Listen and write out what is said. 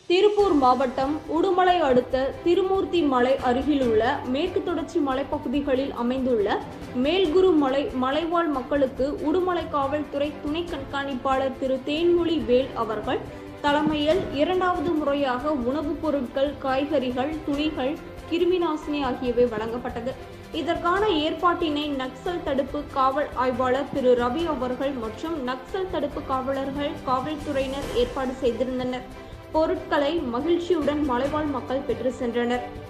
திருப்பூர் மாவட்டம் உடுமலை அடுத்த திருமூர்த்தி மலை அருகிலுள்ள மேற்கு தொடர்ச்சி மலைப்பகுதிகளில் அமைந்துள்ள மேல்குரு மலை மலைவாழ் மக்களுக்கு உடுமலை காவல்துறை துணை கண்காணிப்பாளர் திரு தேன்மொழி வேல் அவர்கள் தலைமையில் இரண்டாவது முறையாக உணவுப் பொருட்கள் காய்கறிகள் துணிகள் கிருமிநாசினி ஆகியவை வழங்கப்பட்டது இதற்கான ஏற்பாட்டினை நக்சல் தடுப்பு காவல் ஆய்வாளர் திரு ரவி அவர்கள் மற்றும் நக்சல் தடுப்பு காவலர்கள் காவல்துறையினர் ஏற்பாடு செய்திருந்தனர் பொருட்களை மகிழ்ச்சியுடன் மலைவாழ் மக்கள் பெற்று சென்றனர்